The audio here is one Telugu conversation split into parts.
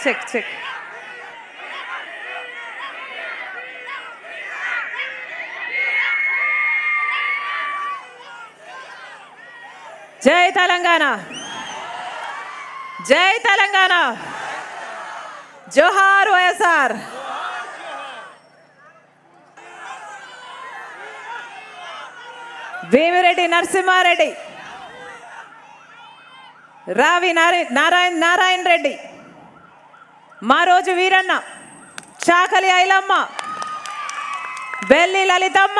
చెక్ చెక్ జై తెలంగాణ జై తెలంగాణ జోహార్ వైఎస్ఆర్ వేమిరెడ్డి నరసింహారెడ్డి రావి నారాయణ నారాయణ నారాయణ రెడ్డి మారోజు వీరన్న చాకలి ఐలమ్మ బెల్లి లలితమ్మ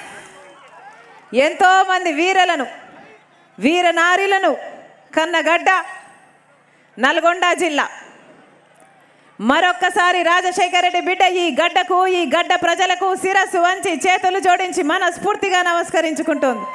ఎంతో మంది వీరలను వీర నారీలను కన్నగడ్డ నల్గొండ జిల్లా మరొక్కసారి రాజశేఖర రెడ్డి బిడ్డ ఈ గడ్డకు ఈ గడ్డ ప్రజలకు శిరస్సు వంచి చేతులు జోడించి మనస్ఫూర్తిగా నమస్కరించుకుంటోంది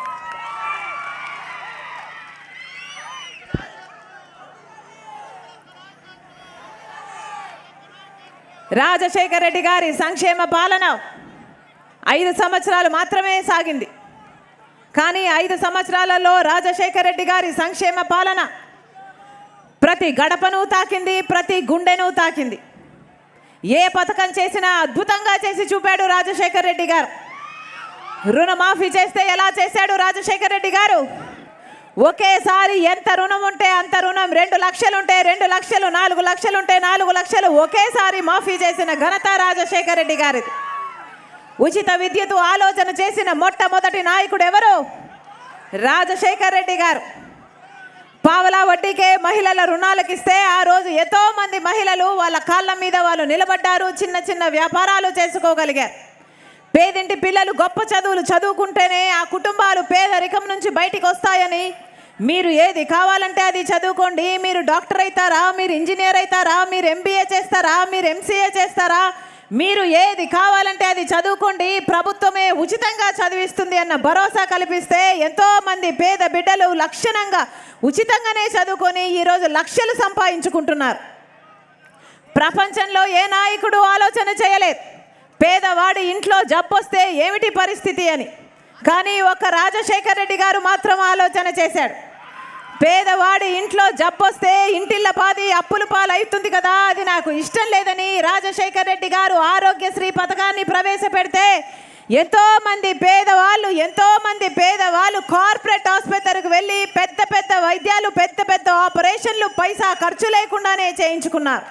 రాజశేఖర రెడ్డి గారి సంక్షేమ పాలన ఐదు సంవత్సరాలు మాత్రమే సాగింది కానీ ఐదు సంవత్సరాలలో రాజశేఖర రెడ్డి గారి సంక్షేమ పాలన ప్రతి గడపను తాకింది ప్రతి గుండెను తాకింది ఏ పథకం చేసినా అద్భుతంగా చేసి చూపాడు రాజశేఖర రెడ్డి గారు రుణమాఫీ చేస్తే ఎలా చేశాడు రాజశేఖర రెడ్డి గారు ఒకేసారి ఎంత రుణం ఉంటే అంత రుణం రెండు లక్షలు ఉంటే రెండు లక్షలు నాలుగు లక్షలు ఉంటే నాలుగు లక్షలు ఒకేసారి మాఫీ చేసిన ఘనత రాజశేఖర రెడ్డి గారిది ఉచిత విద్యుత్ ఆలోచన చేసిన మొట్టమొదటి నాయకుడు ఎవరు రాజశేఖర్ రెడ్డి గారు పావలా వడ్డీకే మహిళల రుణాలకు ఇస్తే ఆ రోజు ఎంతో మంది మహిళలు వాళ్ళ కాళ్ళ మీద వాళ్ళు నిలబడ్డారు చిన్న చిన్న వ్యాపారాలు చేసుకోగలిగారు పేదింటి పిల్లలు గొప్ప చదువులు చదువుకుంటేనే ఆ కుటుంబాలు పేదరికం నుంచి బయటికి వస్తాయని మీరు ఏది కావాలంటే అది చదువుకోండి మీరు డాక్టర్ అవుతారా మీరు ఇంజనీర్ అవుతారా మీరు ఎంబీఏ చేస్తారా మీరు ఎంసీఏ చేస్తారా మీరు ఏది కావాలంటే అది చదువుకోండి ప్రభుత్వమే ఉచితంగా చదివిస్తుంది అన్న భరోసా కల్పిస్తే ఎంతో మంది పేద బిడ్డలు లక్షణంగా ఉచితంగానే చదువుకొని ఈరోజు లక్షలు సంపాదించుకుంటున్నారు ప్రపంచంలో ఏ నాయకుడు ఆలోచన చేయలేదు పేదవాడి ఇంట్లో జబ్బొస్తే ఏమిటి పరిస్థితి అని కానీ ఒక రాజశేఖర్ రెడ్డి గారు మాత్రం ఆలోచన చేశాడు పేదవాడి ఇంట్లో జబ్బొస్తే ఇంటిళ్ళ పాది అప్పుల పాలు అవుతుంది కదా అది నాకు ఇష్టం లేదని రాజశేఖర్ రెడ్డి గారు ఆరోగ్యశ్రీ పథకాన్ని ప్రవేశపెడితే ఎంతో మంది పేదవాళ్ళు ఎంతో మంది పేదవాళ్ళు కార్పొరేట్ ఆసుపత్రికి వెళ్ళి పెద్ద పెద్ద వైద్యాలు పెద్ద పెద్ద ఆపరేషన్లు పైసా ఖర్చు లేకుండానే చేయించుకున్నారు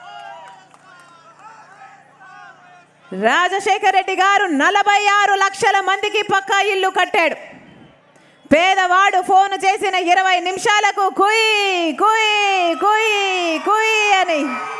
రాజశేఖర రెడ్డి గారు నలభై ఆరు లక్షల మందికి పక్కా ఇల్లు కట్టాడు పేదవాడు ఫోన్ చేసిన ఇరవై నిమిషాలకు కుయ్ కుయ్ కుయ్ కుయ్ అని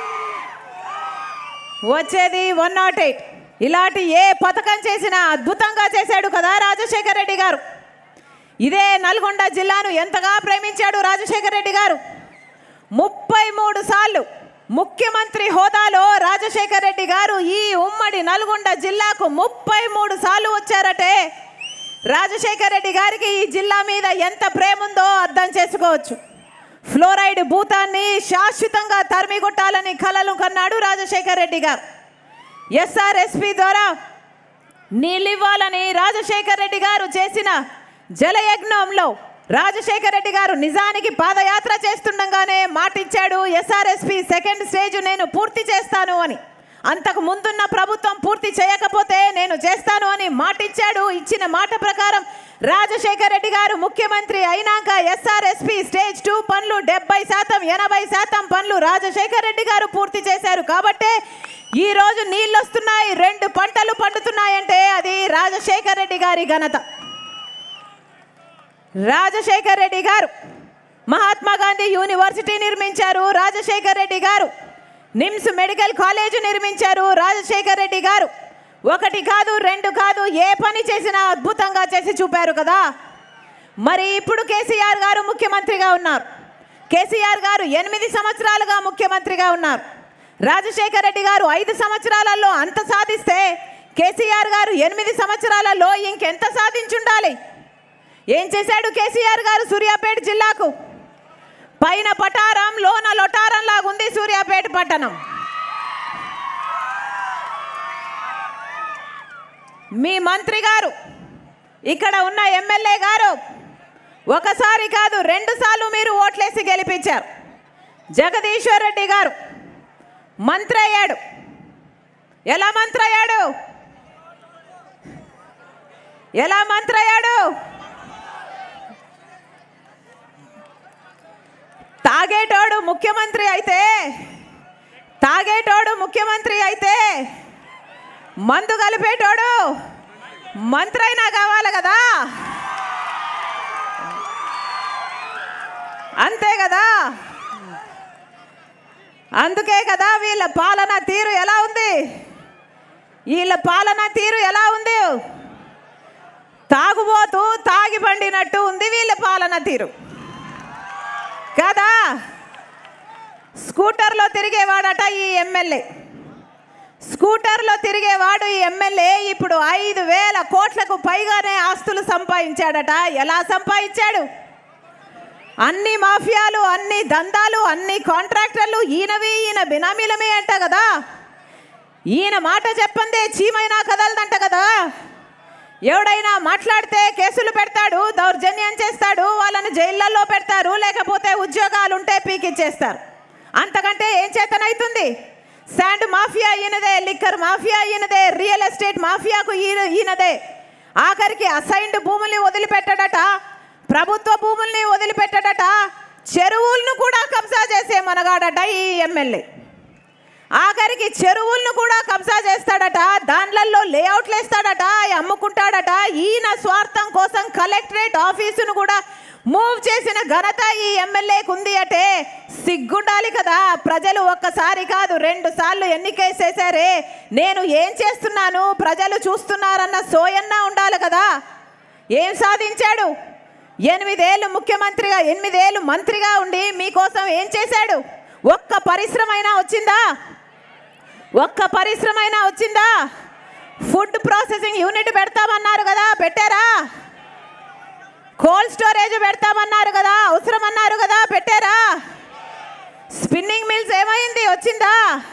వచ్చేది వన్ నాట్ ఎయిట్ ఇలాంటి ఏ పథకం చేసినా అద్భుతంగా చేశాడు కదా రాజశేఖర రెడ్డి గారు ఇదే నల్గొండ జిల్లాను ఎంతగా ప్రేమించాడు రాజశేఖర రెడ్డి గారు ముప్పై మూడు సార్లు ముఖ్యమంత్రి హోదాలో రాజశేఖర రెడ్డి గారు ఈ ఉమ్మడి నల్గొండ జిల్లాకు ముప్పై మూడు సార్లు వచ్చారటే రాజశేఖర రెడ్డి గారికి ఈ జిల్లా మీద ఎంత ప్రేమ ఉందో అర్థం చేసుకోవచ్చు ఫ్లోరైడ్ భూతాన్ని శాశ్వతంగా తరిమి కొట్టాలని కలలు కన్నాడు రాజశేఖర రెడ్డి గారు ఎస్ఆర్ఎస్పి ద్వారా నీళ్ళివ్వాలని రాజశేఖర రెడ్డి గారు చేసిన జలయజ్ఞంలో రాజశేఖర రెడ్డి గారు నిజానికి పాదయాత్ర చేస్తుండగానే మాటిచ్చాడు ఎస్ఆర్ఎస్పి సెకండ్ స్టేజ్ నేను పూర్తి చేస్తాను అని అంతకు ముందున్న ప్రభుత్వం పూర్తి చేయకపోతే నేను చేస్తాను అని మాటిచ్చాడు ఇచ్చిన మాట ప్రకారం రాజశేఖర రెడ్డి గారు ముఖ్యమంత్రి అయినాక ఎస్ఆర్ఎస్పి స్టేజ్ టూ పనులు డెబ్బై శాతం ఎనభై శాతం పనులు రాజశేఖర రెడ్డి గారు పూర్తి చేశారు కాబట్టే ఈ రోజు నీళ్ళు వస్తున్నాయి రెండు పంటలు పండుతున్నాయంటే అది రాజశేఖర రెడ్డి గారి ఘనత రాజశేఖర్ రెడ్డి గారు మహాత్మా గాంధీ యూనివర్సిటీ నిర్మించారు రాజశేఖర్ రెడ్డి గారు నిమ్స్ మెడికల్ కాలేజ్ నిర్మించారు రాజశేఖర్ రెడ్డి గారు ఒకటి కాదు రెండు కాదు ఏ పని చేసినా అద్భుతంగా చేసి చూపారు కదా మరి ఇప్పుడు కేసీఆర్ గారు ముఖ్యమంత్రిగా ఉన్నారు కేసీఆర్ గారు ఎనిమిది సంవత్సరాలుగా ముఖ్యమంత్రిగా ఉన్నారు రాజశేఖర్ రెడ్డి గారు ఐదు సంవత్సరాలలో అంత సాధిస్తే కేసీఆర్ గారు ఎనిమిది సంవత్సరాలలో ఇంకెంత సాధించుండాలి ఏం చేశాడు కేసీఆర్ గారు సూర్యాపేట జిల్లాకు పైన పటారం లోన లొటారం లాగుంది సూర్యాపేట పట్టణం మీ మంత్రి గారు ఇక్కడ ఉన్న ఎమ్మెల్యే గారు ఒకసారి కాదు రెండు సార్లు మీరు ఓట్లేసి గెలిపించారు జగదీశ్వర్ రెడ్డి గారు మంత్రి అయ్యాడు ఎలా మంత్రి అయ్యాడు ఎలా మంత్రి అయ్యాడు తాగేటోడు ముఖ్యమంత్రి అయితే తాగేటోడు ముఖ్యమంత్రి అయితే మందు కలిపేటోడు మంత్రి అయినా కావాలి కదా అంతే కదా అందుకే కదా వీళ్ళ పాలన తీరు ఎలా ఉంది వీళ్ళ పాలన తీరు ఎలా ఉంది తాగుబోతూ తాగి పండినట్టు ఉంది వీళ్ళ పాలన తీరు కదా స్కూటర్లో తిరిగేవాడట ఈ ఎమ్మెల్యే స్కూటర్లో తిరిగేవాడు ఈ ఎమ్మెల్యే ఇప్పుడు ఐదు వేల కోట్లకు పైగానే ఆస్తులు సంపాదించాడట ఎలా సంపాదించాడు అన్ని మాఫియాలు అన్ని దందాలు అన్ని కాంట్రాక్టర్లు ఈయనవి ఈయన బినామీలమే అంట కదా ఈయన మాట చెప్పందే చీమైనా కదలదంట కదా ఎవడైనా మాట్లాడితే కేసులు పెడతాడు దౌర్జన్యం చేస్తాడు వాళ్ళని జైళ్ళల్లో పెడతారు లేకపోతే ఉద్యోగాలు ఉంటే పీకిచ్చేస్తారు అంతకంటే ఏం చేతనైతుంది శాండ్ మాఫియా ఈయనదే లిక్కర్ మాఫియా ఈయనదే రియల్ ఎస్టేట్ మాఫియాకు ఈయన ఈయనదే ఆఖరికి అసైన్డ్ భూముల్ని వదిలిపెట్టాడట ప్రభుత్వ భూముల్ని వదిలిపెట్టాడట చెరువులను కూడా కబ్జా చేసే మనగాడట ఈ ఎమ్మెల్యే ఆఖరికి చెరువులను కూడా కబ్జా చేస్తాడట దాంట్లలో లేఅవుట్లు వేస్తాడట అవి అమ్ముకుంటాడట ఈయన స్వార్థం కోసం కలెక్టరేట్ ఆఫీసును కూడా మూవ్ చేసిన ఘనత ఈ ఎమ్మెల్యేకు ఉంది అంటే సిగ్గుండాలి కదా ప్రజలు ఒక్కసారి కాదు రెండు సార్లు ఎన్నికేసేసారే నేను ఏం చేస్తున్నాను ప్రజలు చూస్తున్నారన్న సోయన్న ఉండాలి కదా ఏం సాధించాడు ఎనిమిదేళ్ళు ముఖ్యమంత్రిగా ఎనిమిదేళ్ళు మంత్రిగా ఉండి మీకోసం ఏం చేశాడు ఒక్క పరిశ్రమ అయినా వచ్చిందా ఒక్క పరిశ్రమ అయినా వచ్చిందా ఫుడ్ ప్రాసెసింగ్ యూనిట్ పెడతామన్నారు కదా పెట్టారా కోల్డ్ స్టోరేజ్ పెడతామన్నారు కదా అవసరం అన్నారు కదా పెట్టారా స్పిన్నింగ్ మిల్స్ ఏమైంది వచ్చిందా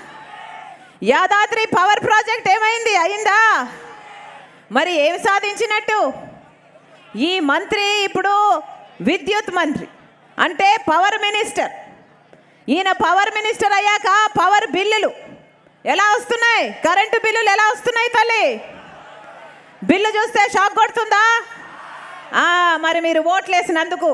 యాదాద్రి పవర్ ప్రాజెక్ట్ ఏమైంది అయిందా మరి ఏం సాధించినట్టు ఈ మంత్రి ఇప్పుడు విద్యుత్ మంత్రి అంటే పవర్ మినిస్టర్ ఈయన పవర్ మినిస్టర్ అయ్యాక పవర్ బిల్లులు ఎలా వస్తున్నాయి కరెంటు బిల్లులు ఎలా వస్తున్నాయి తల్లి బిల్లు చూస్తే షాక్ కొడుతుందా ఆ, మరి మీరు ఓట్లేసినందుకు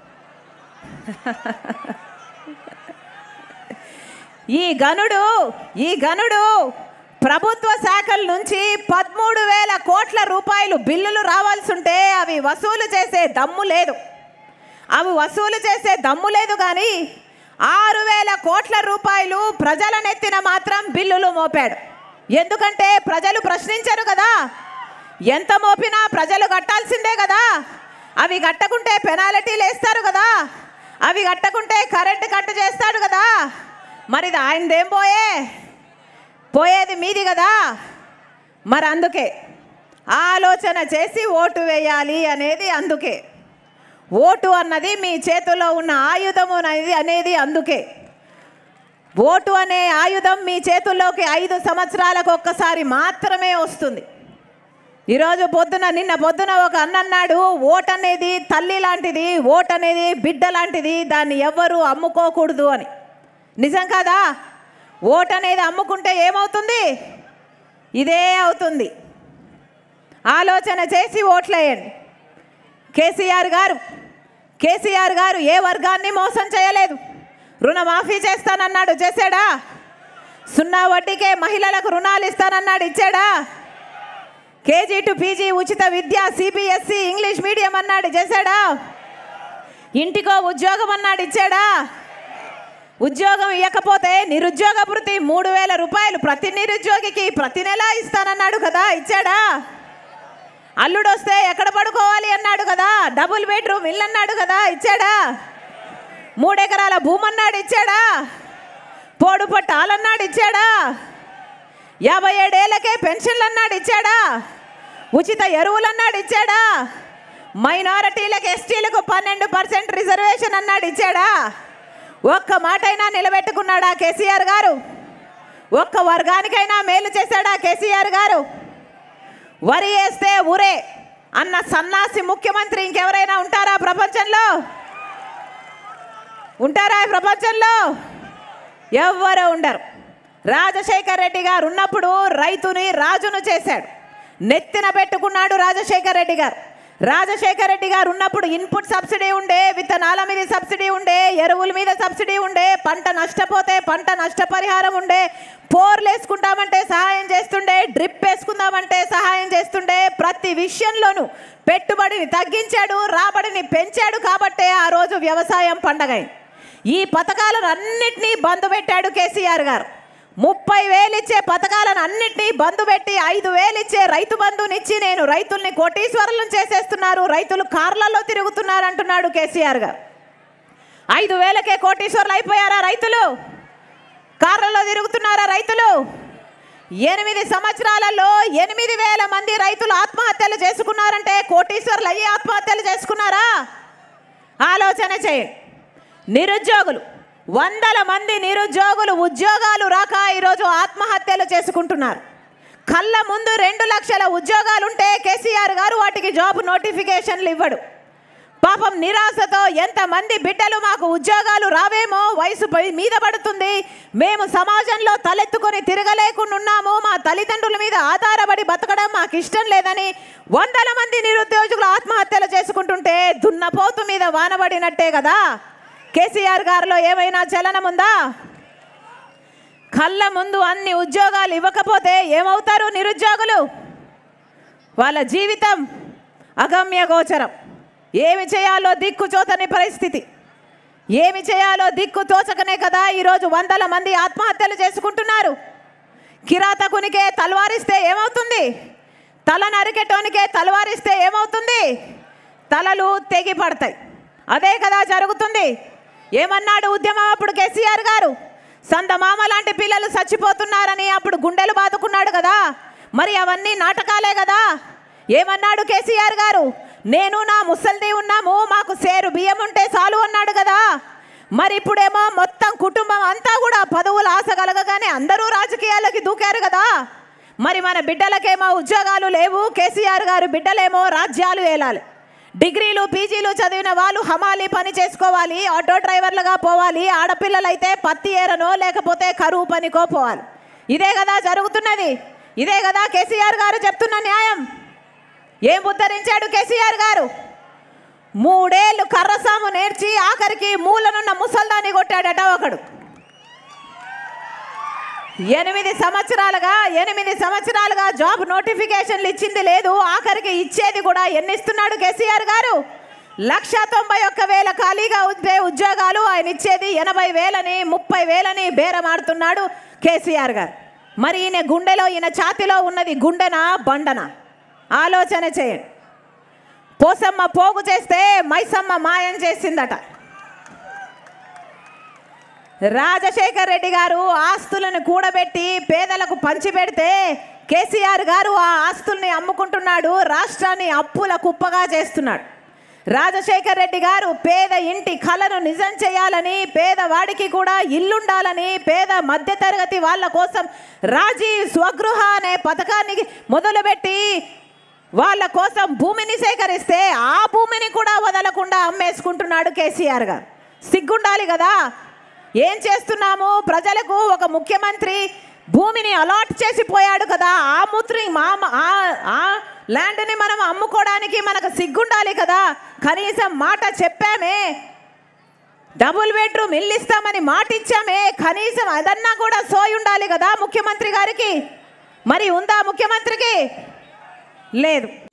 ఈ గనుడు ఈ గనుడు ప్రభుత్వ శాఖల నుంచి పదమూడు వేల కోట్ల రూపాయలు బిల్లులు రావాల్సి ఉంటే అవి వసూలు చేసే దమ్ము లేదు అవి వసూలు చేసే దమ్ము లేదు కానీ ఆరు వేల కోట్ల రూపాయలు ప్రజల నెత్తిన మాత్రం బిల్లులు మోపాడు ఎందుకంటే ప్రజలు ప్రశ్నించరు కదా ఎంత మోపినా ప్రజలు కట్టాల్సిందే కదా అవి కట్టకుంటే పెనాల్టీలు వేస్తారు కదా అవి కట్టకుంటే కరెంటు కట్ చేస్తాడు కదా మరిది ఆయనదేం పోయే పోయేది మీది కదా మరి అందుకే ఆలోచన చేసి ఓటు వేయాలి అనేది అందుకే ఓటు అన్నది మీ చేతిలో ఉన్న ఆయుధము అనేది అనేది అందుకే ఓటు అనే ఆయుధం మీ చేతుల్లోకి ఐదు సంవత్సరాలకు ఒక్కసారి మాత్రమే వస్తుంది ఈరోజు పొద్దున నిన్న పొద్దున ఒక అన్న అన్నాడు ఓట్ అనేది తల్లి లాంటిది ఓట్ అనేది బిడ్డ లాంటిది దాన్ని ఎవ్వరూ అమ్ముకోకూడదు అని నిజం కాదా ఓట్ అనేది అమ్ముకుంటే ఏమవుతుంది ఇదే అవుతుంది ఆలోచన చేసి ఓట్లేయండి కేసీఆర్ గారు కేసీఆర్ గారు ఏ వర్గాన్ని మోసం చేయలేదు రుణమాఫీ చేస్తానన్నాడు చేశాడా సున్నా వడ్డీకే మహిళలకు రుణాలు ఇస్తానన్నాడు ఇచ్చాడా కేజీ టు పీజీ ఉచిత విద్య సిబిఎస్ఈ ఇంగ్లీష్ మీడియం అన్నాడు చేశాడా ఇంటికో ఉద్యోగం అన్నాడు ఇచ్చాడా ఉద్యోగం ఇవ్వకపోతే నిరుద్యోగ భృతి మూడు వేల రూపాయలు ప్రతి నిరుద్యోగికి ప్రతి నెల ఇస్తానన్నాడు కదా ఇచ్చాడా అల్లుడు వస్తే ఎక్కడ పడుకోవాలి అన్నాడు కదా డబుల్ బెడ్రూమ్ ఇల్లు అన్నాడు కదా ఇచ్చాడా మూడెకరాల భూమి అన్నాడు ఇచ్చాడా పోడు పట్టాలన్నాడు ఇచ్చాడా యాభై ఏడేళ్ళకే పెన్షన్లు అన్నాడు ఇచ్చాడా ఉచిత ఎరువులు అన్నాడు ఇచ్చాడా మైనారిటీలకు ఎస్టీలకు పన్నెండు పర్సెంట్ రిజర్వేషన్ అన్నాడు ఇచ్చాడా ఒక్క మాటైనా నిలబెట్టుకున్నాడా కేసీఆర్ గారు ఒక్క వర్గానికైనా మేలు చేశాడా కేసీఆర్ గారు వరి వేస్తే ఊరే అన్న సన్నాసి ముఖ్యమంత్రి ఇంకెవరైనా ఉంటారా ప్రపంచంలో ఉంటారా ఈ ప్రపంచంలో ఎవ్వరూ ఉండరు రాజశేఖర్ రెడ్డి గారు ఉన్నప్పుడు రైతుని రాజును చేశాడు నెత్తిన పెట్టుకున్నాడు రాజశేఖర్ రెడ్డి గారు రాజశేఖర్ రెడ్డి గారు ఉన్నప్పుడు ఇన్పుట్ సబ్సిడీ ఉండే విత్తనాల మీద సబ్సిడీ ఉండే ఎరువుల మీద సబ్సిడీ ఉండే పంట నష్టపోతే పంట నష్టపరిహారం ఉండే పోర్లు వేసుకుంటామంటే సహాయం చేస్తుండే డ్రిప్ వేసుకుందామంటే సహాయం చేస్తుండే ప్రతి విషయంలోనూ పెట్టుబడిని తగ్గించాడు రాబడిని పెంచాడు కాబట్టే ఆ రోజు వ్యవసాయం పండగైంది ఈ పథకాలను అన్నిటినీ బంద్ పెట్టాడు కేసీఆర్ గారు ముప్పై వేలు ఇచ్చే పథకాలను అన్నిటినీ బంద్ పెట్టి ఐదు వేలు ఇచ్చే రైతు బంధునిచ్చి నేను రైతుల్ని కోటీశ్వరులను చేసేస్తున్నారు రైతులు కార్లలో తిరుగుతున్నారు అంటున్నాడు కేసీఆర్ గారు ఐదు వేలకే కోటీశ్వరులు అయిపోయారా రైతులు కార్లలో తిరుగుతున్నారా రైతులు ఎనిమిది సంవత్సరాలలో ఎనిమిది వేల మంది రైతులు ఆత్మహత్యలు చేసుకున్నారంటే కోటీశ్వరులు అయ్యి ఆత్మహత్యలు చేసుకున్నారా ఆలోచన చేయండి నిరుద్యోగులు వందల మంది నిరుద్యోగులు ఉద్యోగాలు రాక ఈరోజు ఆత్మహత్యలు చేసుకుంటున్నారు కళ్ళ ముందు రెండు లక్షల ఉద్యోగాలు ఉంటే కేసీఆర్ గారు వాటికి జాబ్ నోటిఫికేషన్లు ఇవ్వడు పాపం నిరాశతో ఎంతమంది బిడ్డలు మాకు ఉద్యోగాలు రావేమో వయసు పై- మీద పడుతుంది మేము సమాజంలో తలెత్తుకొని తిరగలేకుండా ఉన్నాము మా తల్లిదండ్రుల మీద ఆధారపడి బతకడం మాకు ఇష్టం లేదని వందల మంది నిరుద్యోగులు ఆత్మహత్యలు చేసుకుంటుంటే దున్నపోతు మీద వానబడినట్టే కదా కేసీఆర్ గారిలో ఏమైనా చలనం ఉందా కళ్ళ ముందు అన్ని ఉద్యోగాలు ఇవ్వకపోతే ఏమవుతారు నిరుద్యోగులు వాళ్ళ జీవితం అగమ్య గోచరం ఏమి చేయాలో దిక్కు చోతని పరిస్థితి ఏమి చేయాలో దిక్కు తోచకనే కదా ఈరోజు వందల మంది ఆత్మహత్యలు చేసుకుంటున్నారు కిరాతకునికే తలవారిస్తే ఏమవుతుంది తల నరికెటోనికే తలవారిస్తే ఏమవుతుంది తలలు తెగి పడతాయి అదే కదా జరుగుతుంది ఏమన్నాడు ఉద్యమం అప్పుడు కేసీఆర్ గారు సందమామ లాంటి పిల్లలు చచ్చిపోతున్నారని అప్పుడు గుండెలు బాదుకున్నాడు కదా మరి అవన్నీ నాటకాలే కదా ఏమన్నాడు కేసీఆర్ గారు నేను నా ముసల్ది ఉన్నాము మాకు సేరు బియ్యం ఉంటే చాలు అన్నాడు కదా మరి ఇప్పుడేమో మొత్తం కుటుంబం అంతా కూడా పదవులు ఆశ కలగగానే అందరూ రాజకీయాలకి దూకారు కదా మరి మన బిడ్డలకేమో ఉద్యోగాలు లేవు కేసీఆర్ గారు బిడ్డలేమో రాజ్యాలు ఏలాలి డిగ్రీలు పీజీలు చదివిన వాళ్ళు హమాలి పని చేసుకోవాలి ఆటో డ్రైవర్లుగా పోవాలి ఆడపిల్లలైతే పత్తి ఏరనో లేకపోతే కరువు పనికో పోవాలి ఇదే కదా జరుగుతున్నది ఇదే కదా కేసీఆర్ గారు చెప్తున్న న్యాయం ఏం ఉద్ధరించాడు కేసీఆర్ గారు మూడేళ్ళు కర్రసాము నేర్చి ఆఖరికి మూలనున్న ముసల్దాన్ని కొట్టాడట ఒకడు ఎనిమిది సంవత్సరాలుగా ఎనిమిది సంవత్సరాలుగా జాబ్ నోటిఫికేషన్లు ఇచ్చింది లేదు ఆఖరికి ఇచ్చేది కూడా ఎన్ని ఇస్తున్నాడు కేసీఆర్ గారు లక్ష తొంభై ఒక్క వేల ఖాళీగా ఉండే ఉద్యోగాలు ఆయన ఇచ్చేది ఎనభై వేలని ముప్పై వేలని బేరమాడుతున్నాడు కేసీఆర్ గారు మరి ఈయన గుండెలో ఈయన ఛాతిలో ఉన్నది గుండెనా బండనా ఆలోచన చేయండి పోసమ్మ పోగు చేస్తే మైసమ్మ మాయం చేసిందట రాజశేఖర్ రెడ్డి గారు ఆస్తులను కూడబెట్టి పేదలకు పంచిపెడితే కేసీఆర్ గారు ఆ ఆస్తుల్ని అమ్ముకుంటున్నాడు రాష్ట్రాన్ని అప్పుల కుప్పగా చేస్తున్నాడు రాజశేఖర్ రెడ్డి గారు పేద ఇంటి కలను నిజం చేయాలని పేదవాడికి కూడా ఇల్లుండాలని పేద మధ్యతరగతి వాళ్ళ కోసం రాజీవ్ స్వగృహ అనే పథకాన్ని మొదలుపెట్టి వాళ్ళ కోసం భూమిని సేకరిస్తే ఆ భూమిని కూడా వదలకుండా అమ్మేసుకుంటున్నాడు కేసీఆర్ గారు సిగ్గుండాలి కదా ఏం చేస్తున్నాము ప్రజలకు ఒక ముఖ్యమంత్రి భూమిని అలాట్ చేసి పోయాడు కదా ఆ ముత్రి మా ఆ- ఆ ల్యాండ్ని మనం అమ్ముకోవడానికి మనకు సిగ్గుండాలి కదా కనీసం మాట చెప్పామే డబుల్ బెడ్రూమ్ ఇల్లు ఇస్తామని మాట ఇచ్చామే కనీసం అదన్నా కూడా సోయి ఉండాలి కదా ముఖ్యమంత్రి గారికి మరి ఉందా ముఖ్యమంత్రికి లేదు